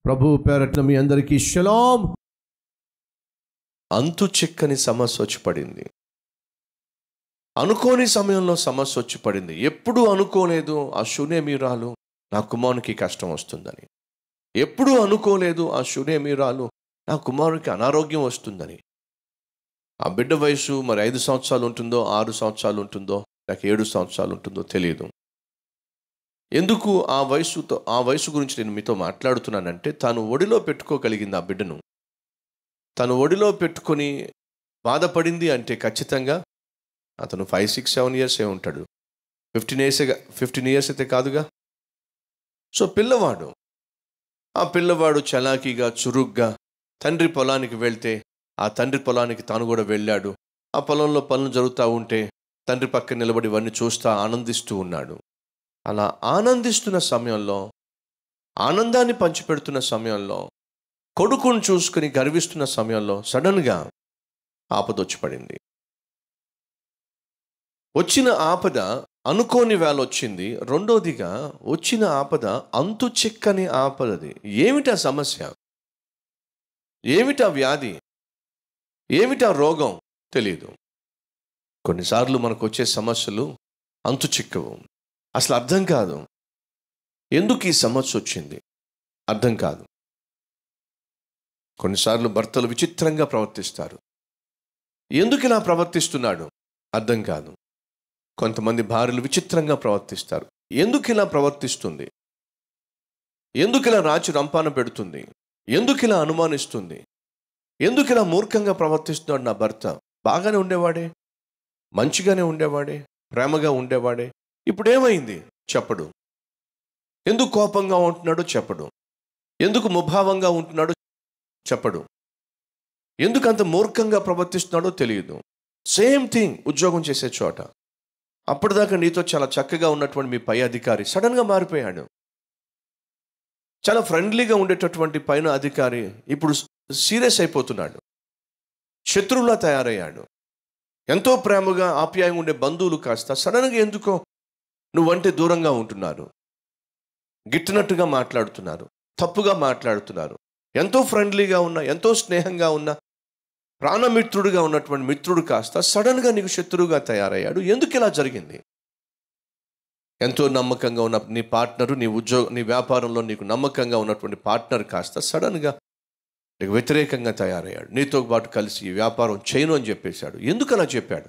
ప్రభు పేరట్న మీ అందరికీ షలాం అంతు చిక్కని సమస్య వచ్చి పడింది అనుకోని సమయంలో సమస్య వచ్చి పడింది ఎప్పుడూ అనుకోలేదు ఆ శూన్యమీరాలు నా కుమారునికి కష్టం వస్తుందని ఎప్పుడూ అనుకోలేదు ఆ శూన్యమీరాలు నా కుమారునికి అనారోగ్యం వస్తుందని ఆ బిడ్డ వయసు మరి ఐదు సంవత్సరాలు ఉంటుందో ఆరు సంవత్సరాలు ఉంటుందో లేక ఏడు సంవత్సరాలు ఉంటుందో తెలియదు ఎందుకు ఆ వయసుతో ఆ వయసు గురించి నేను మీతో మాట్లాడుతున్నానంటే తాను ఒడిలో పెట్టుకోగలిగింది ఆ బిడ్డను తను ఒడిలో పెట్టుకొని బాధపడింది అంటే ఖచ్చితంగా అతను ఫైవ్ సిక్స్ సెవెన్ ఇయర్స్ ఏ ఉంటాడు ఫిఫ్టీన్ ఇయర్స్ ఫిఫ్టీన్ ఇయర్స్ అయితే కాదుగా సో పిల్లవాడు ఆ పిల్లవాడు చలాకీగా చురుగ్గా తండ్రి పొలానికి వెళ్తే ఆ తండ్రి పొలానికి తాను కూడా వెళ్ళాడు ఆ పొలంలో పనులు జరుగుతూ ఉంటే తండ్రి పక్కన నిలబడి ఇవన్నీ చూస్తూ ఆనందిస్తూ ఉన్నాడు అలా ఆనందిస్తున్న సమయంలో ఆనందాన్ని పంచిపెడుతున్న సమయంలో కొడుకును చూసుకుని గర్విస్తున్న సమయంలో సడన్గా ఆపద వచ్చి పడింది వచ్చిన ఆపద అనుకోని వేళ వచ్చింది రెండోదిగా వచ్చిన ఆపద అంతు చిక్కని ఆపదది ఏమిటా సమస్య ఏమిటా వ్యాధి ఏమిటా రోగం తెలియదు కొన్నిసార్లు మనకు వచ్చే సమస్యలు అంతు చిక్కవు అసలు అర్థం కాదు ఎందుకు ఈ సమస్య వచ్చింది అర్థం కాదు కొన్నిసార్లు భర్తలు విచిత్రంగా ప్రవర్తిస్తారు ఎందుకు ఇలా ప్రవర్తిస్తున్నాడు అర్థం కాదు కొంతమంది భార్యలు విచిత్రంగా ప్రవర్తిస్తారు ఎందుకు ఇలా ప్రవర్తిస్తుంది ఎందుకు ఇలా రాచి రంపాన పెడుతుంది ఎందుకు ఇలా అనుమానిస్తుంది ఎందుకు ఇలా మూర్ఖంగా ప్రవర్తిస్తున్నాడు నా భర్త బాగానే ఉండేవాడే మంచిగానే ఉండేవాడే ప్రేమగా ఉండేవాడే ఇప్పుడు ఏమైంది చెప్పడు ఎందుకు కోపంగా ఉంటున్నాడో చెప్పడు ఎందుకు ముభావంగా ఉంటున్నాడో చెప్పడు ఎందుకు అంత మూర్ఖంగా ప్రవర్తిస్తున్నాడో తెలియదు సేమ్ థింగ్ ఉద్యోగం చేసే చోట అప్పటిదాకా నీతో చాలా చక్కగా ఉన్నటువంటి మీ పై అధికారి సడన్గా మారిపోయాడు చాలా ఫ్రెండ్లీగా ఉండేటటువంటి పైన అధికారి ఇప్పుడు సీరియస్ అయిపోతున్నాడు శత్రువులా తయారయ్యాడు ఎంతో ప్రేమగా ఆప్యాయంగా ఉండే బంధువులు కాస్త సడన్గా ఎందుకో నువ్వంటే దూరంగా ఉంటున్నారు గిట్టినట్టుగా మాట్లాడుతున్నారు తప్పుగా మాట్లాడుతున్నారు ఎంతో ఫ్రెండ్లీగా ఉన్న ఎంతో స్నేహంగా ఉన్న ప్రాణమిత్రుడిగా ఉన్నటువంటి మిత్రుడు కాస్త సడన్గా నీకు శత్రువుగా తయారయ్యాడు ఎందుకు ఇలా జరిగింది ఎంతో నమ్మకంగా ఉన్న నీ పార్ట్నరు నీ ఉద్యోగ నీ వ్యాపారంలో నీకు నమ్మకంగా ఉన్నటువంటి పార్ట్నర్ కాస్త సడన్గా నీకు వ్యతిరేకంగా తయారయ్యాడు నీతో పాటు కలిసి ఈ వ్యాపారం చేయను అని చెప్పేశాడు ఎందుకు అలా చెప్పాడు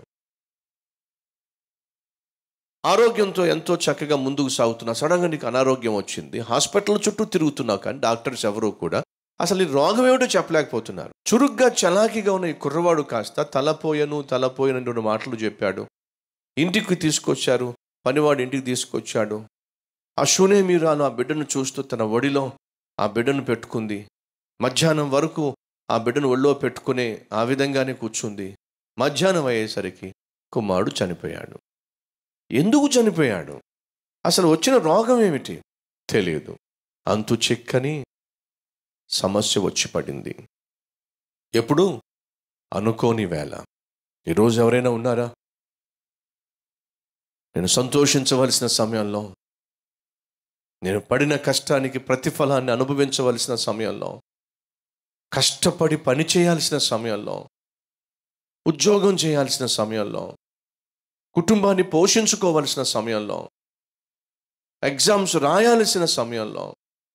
ఆరోగ్యంతో ఎంతో చక్కగా ముందుకు సాగుతున్నా సడన్గా నీకు అనారోగ్యం వచ్చింది హాస్పిటల్ చుట్టూ తిరుగుతున్నావు కానీ డాక్టర్స్ ఎవరూ కూడా అసలు ఈ రోగం ఏమిటో చెప్పలేకపోతున్నారు చురుగ్గా చలాకీగా ఉన్న ఈ కుర్రవాడు కాస్త తలపోయను తలపోయను రెండు మాటలు చెప్పాడు ఇంటికి తీసుకొచ్చారు పనివాడు ఇంటికి తీసుకొచ్చాడు ఆ శూన్యమీరాలు ఆ బిడ్డను చూస్తూ తన ఒడిలో ఆ బిడ్డను పెట్టుకుంది మధ్యాహ్నం వరకు ఆ బిడ్డను ఒళ్ళో పెట్టుకునే ఆ విధంగానే కూర్చుంది మధ్యాహ్నం అయ్యేసరికి కుమారుడు చనిపోయాడు ఎందుకు చనిపోయాడు అసలు వచ్చిన రోగం ఏమిటి తెలియదు అంతు చిక్కని సమస్య వచ్చి పడింది ఎప్పుడు అనుకోని వేళ ఈరోజు ఎవరైనా ఉన్నారా నేను సంతోషించవలసిన సమయంలో నేను పడిన కష్టానికి ప్రతిఫలాన్ని అనుభవించవలసిన సమయంలో కష్టపడి పని చేయాల్సిన సమయంలో ఉద్యోగం చేయాల్సిన సమయంలో కుటుంబాన్ని పోషించుకోవలసిన సమయంలో ఎగ్జామ్స్ రాయాల్సిన సమయంలో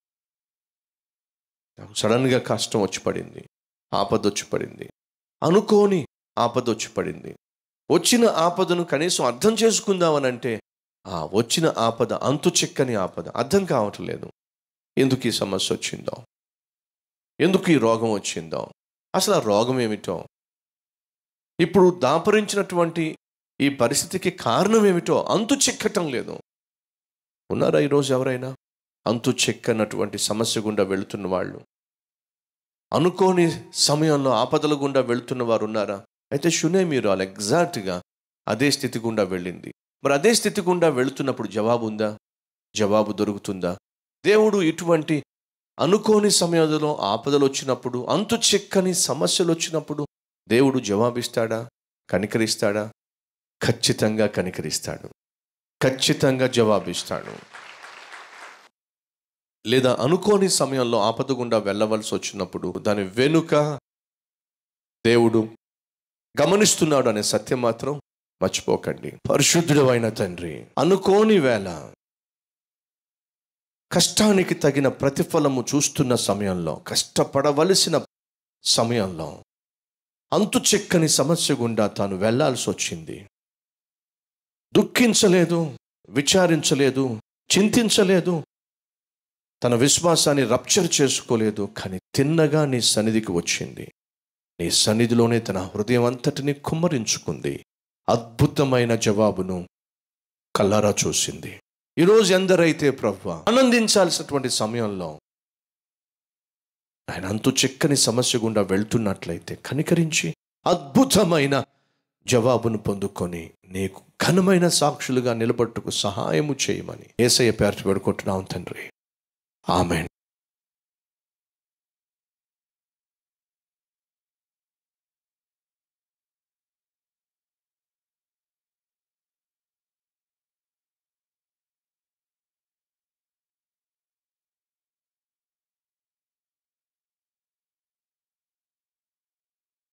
నాకు సడన్గా కష్టం వచ్చి పడింది ఆపద వచ్చి పడింది అనుకోని ఆపద వచ్చి పడింది వచ్చిన ఆపదను కనీసం అర్థం చేసుకుందామనంటే ఆ వచ్చిన ఆపద అంతు చిక్కని ఆపద అర్థం కావట్లేదు ఎందుకు ఈ సమస్య వచ్చిందో ఎందుకు ఈ రోగం వచ్చిందో అసలు ఆ రోగం ఏమిటో ఇప్పుడు దాపరించినటువంటి ఈ పరిస్థితికి కారణం ఏమిటో అంతు చిక్కటం లేదు ఉన్నారా ఈరోజు ఎవరైనా అంతు చెక్కనటువంటి సమస్య గుండా వెళుతున్న వాళ్ళు అనుకోని సమయంలో ఆపదల గుండా వెళుతున్న వారు ఉన్నారా అయితే శునే మీరు వాళ్ళు ఎగ్జాక్ట్గా అదే స్థితి గుండా వెళ్ళింది మరి అదే స్థితి గుండా వెళుతున్నప్పుడు జవాబు ఉందా జవాబు దొరుకుతుందా దేవుడు ఇటువంటి అనుకోని సమయంలో ఆపదలు వచ్చినప్పుడు అంతు చెక్కని సమస్యలు వచ్చినప్పుడు దేవుడు జవాబిస్తాడా కనికరిస్తాడా ఖచ్చితంగా కనికరిస్తాడు ఖచ్చితంగా జవాబిస్తాడు లేదా అనుకోని సమయంలో ఆపద గుండా వెళ్ళవలసి వచ్చినప్పుడు దాని వెనుక దేవుడు గమనిస్తున్నాడు అనే సత్యం మాత్రం మర్చిపోకండి పరిశుద్ధుడు అయిన తండ్రి అనుకోని వేళ కష్టానికి తగిన ప్రతిఫలము చూస్తున్న సమయంలో కష్టపడవలసిన సమయంలో అంతు చెక్కని సమస్య గుండా తాను వెళ్లాల్సి వచ్చింది దుఃఖించలేదు విచారించలేదు చింతించలేదు తన విశ్వాసాన్ని రప్చర్ చేసుకోలేదు కానీ తిన్నగా నీ సన్నిధికి వచ్చింది నీ సన్నిధిలోనే తన హృదయం అంతటిని కుమ్మరించుకుంది అద్భుతమైన జవాబును కల్లారా చూసింది ఈరోజు ఎందరైతే ప్రభు ఆనందించాల్సినటువంటి సమయంలో ఆయన అంతు చిక్కని సమస్య గుండా వెళ్తున్నట్లయితే కనికరించి అద్భుతమైన జవాబును పొందుకొని నీకు ఘనమైన సాక్షులుగా నిలబట్టుకు సహాయము చేయమని ఏసయ్య పేరు పెడుకుంటున్నాం తండ్రి ఆమెన్